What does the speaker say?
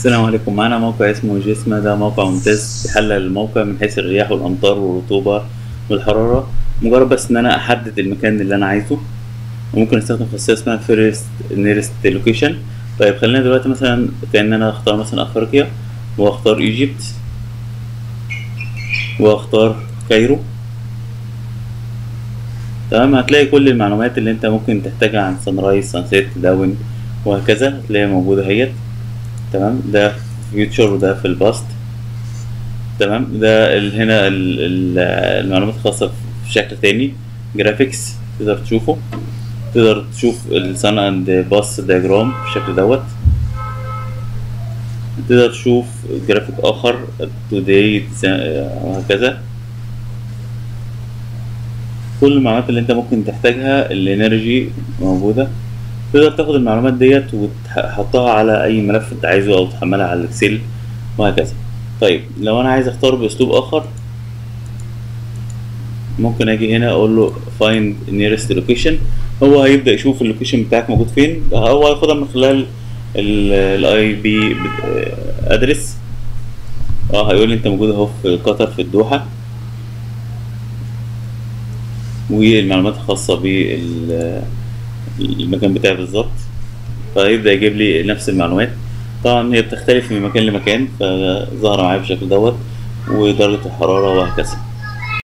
السلام عليكم معانا موقع اسمه جسمة ده موقع ممتاز بيحلل الموقع من حيث الرياح والأمطار والرطوبة والحرارة مجرد بس إن أنا أحدد المكان اللي أنا عايزه وممكن أستخدم خاصية اسمها فيرست نيرست لوكيشن طيب خلينا دلوقتي مثلا كأن أنا أختار مثلا أفريقيا وأختار إيجيبت وأختار كايرو تمام هتلاقي كل المعلومات اللي انت ممكن تحتاجها عن سان رايز سان سيت داون وهكذا هتلاقيها موجودة اهيت تمام ده فيوتشر وده في الباست تمام ده ال- هنا ال- ال- المعلومات الخاصة في شكل تاني جرافيكس تقدر تشوفه تقدر تشوف السان اند باس دياجرام بالشكل دوت تقدر تشوف جرافيك اخر توداي وهكذا كل المعلومات اللي انت ممكن تحتاجها الانرجي موجودة تقدر تاخد المعلومات ديت وتحطها على اي ملف انت عايزه او تحملها على الاكسل وهكذا طيب لو انا عايز اختار باسلوب اخر ممكن اجي هنا اقول له find nearest location هو هيبدا يشوف اللوكيشن بتاعك موجود فين هو هياخدها من خلال الاي بي ادرس اه هيقول لي انت موجود اهو في قطر في الدوحه والمعلومات الخاصه بالمكان بتاعي بالظبط فيبدا يجيب لي نفس المعلومات طبعا هي بتختلف من مكان لمكان فظهر معايا بالشكل دوت ودرجه الحراره وهكذا